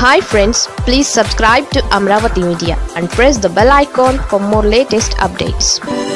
hi friends please subscribe to Amaravati media and press the bell icon for more latest updates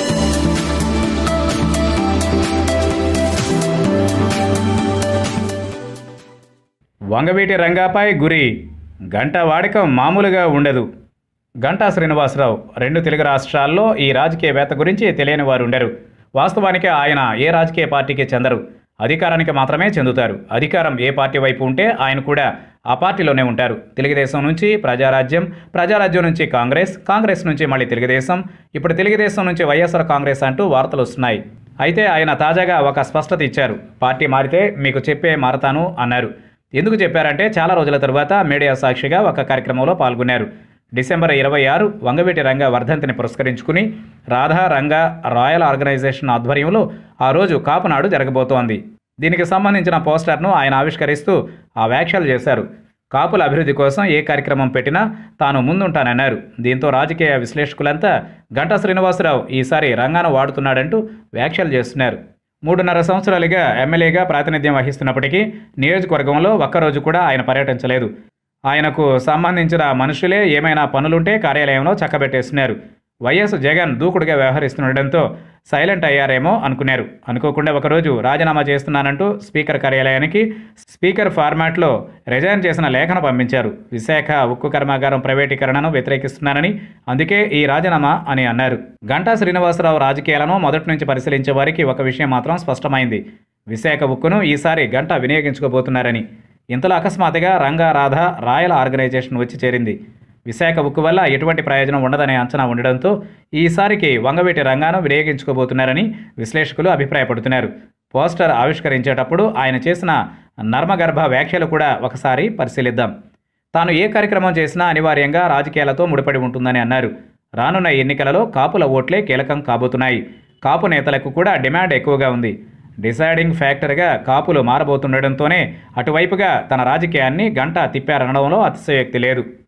Vangaveeti రంగాపై గురి గంట వాడకం మామూలుగా ఉండదు గంటా శ్రీనివాసరావు రెండు తెలుగు రాష్ట్రాల్లో ఈ రాజకీయవేత్త గురించి తెలియని వారు ఉండరు వాస్తవానికి ఆయన ఏ రాజకీయ పార్టీకి చెందరు అధికారానికి మాత్రమే చెందుతారు అధికారం ఏ పార్టీ వైపు ఉంటే ఆయన కూడా ఆ పార్టీలోనే ఉంటారు తెలుగుదేశం నుంచి ప్రజారాజ్యం ప్రజారాజ్యం నుంచి కాంగ్రెస్ కాంగ్రెస్ నుంచి మళ్ళీ తెలుగుదేశం ఇప్పుడు తెలుగుదేశం నుంచి వైఎస్ఆర్ కాంగ్రెస్ అంటూ వార్తలు వస్తున్నాయి అయితే ఆయన తాజాగా ఒక స్పష్టత ఇచ్చారు పార్టీ మారితే మీకు చెప్పే మారతాను అన్నారు ఎందుకు చెప్పారంటే చాలా రోజుల తరువాత మీడియా సాక్షిగా ఒక కార్యక్రమంలో పాల్గొన్నారు డిసెంబర్ ఇరవై ఆరు వంగవీటి రంగ వర్ధంతిని పురస్కరించుకుని రాధా రంగ రాయల్ ఆర్గనైజేషన్ ఆధ్వర్యంలో ఆ రోజు కాపునాడు జరగబోతోంది దీనికి సంబంధించిన పోస్టర్ను ఆయన ఆవిష్కరిస్తూ ఆ వ్యాఖ్యలు చేశారు కాపుల అభివృద్ధి కోసం ఏ కార్యక్రమం పెట్టినా తాను ముందుంటానన్నారు దీంతో రాజకీయ విశ్లేషకులంతా గంటా శ్రీనివాసరావు ఈసారి రంగాను వాడుతున్నాడంటూ వ్యాఖ్యలు చేస్తున్నారు మూడున్నర సంవత్సరాలుగా ఎమ్మెల్యేగా ప్రాతినిధ్యం వహిస్తున్నప్పటికీ నియోజకవర్గంలో ఒక్కరోజు కూడా ఆయన పర్యటించలేదు ఆయనకు సంబంధించిన మనుషులే ఏమైనా పనులుంటే కార్యాలయంలో చక్కబెట్టేస్తున్నారు వైఎస్ జగన్ దూకుడుగా వ్యవహరిస్తుండటంతో సైలెంట్ అయ్యారేమో అనుకున్నారు అనుకోకుండా ఒకరోజు రాజీనామా చేస్తున్నానంటూ స్పీకర్ కార్యాలయానికి స్పీకర్ ఫార్మాట్లో రిజైన్ చేసిన లేఖను పంపించారు విశాఖ ఉక్కు కర్మాగారం ప్రైవేటీకరణను వ్యతిరేకిస్తున్నానని అందుకే ఈ రాజీనామా అని అన్నారు గంటా శ్రీనివాసరావు రాజకీయాలను మొదటి నుంచి పరిశీలించే వారికి ఒక విషయం మాత్రం స్పష్టమైంది విశాఖ ఉక్కును ఈసారి గంట వినియోగించుకోబోతున్నారని ఇంతలో అకస్మాత్తుగా రంగా రాధ రాయల్ ఆర్గనైజేషన్ వచ్చి చేరింది విశాఖ ఉక్కు వల్ల ఎటువంటి ప్రయోజనం ఉండదనే అంచనా ఉండడంతో ఈసారికి వంగవీటి రంగాను వినియోగించుకోబోతున్నారని విశ్లేషకులు అభిప్రాయపడుతున్నారు పోస్టర్ ఆవిష్కరించేటప్పుడు ఆయన చేసిన నర్మగర్భ వ్యాఖ్యలు కూడా ఒకసారి పరిశీలిద్దాం తాను ఏ కార్యక్రమం చేసినా అనివార్యంగా రాజకీయాలతో ముడిపడి ఉంటుందని అన్నారు రానున్న ఎన్నికలలో కాపుల ఓట్లే కీలకం కాబోతున్నాయి కాపు నేతలకు కూడా డిమాండ్ ఎక్కువగా ఉంది డిసైడింగ్ ఫ్యాక్టర్గా కాపులు మారబోతుండటంతోనే అటువైపుగా తన రాజకీయాన్ని గంట తిప్పారనడంలో అతిశయోక్తి లేదు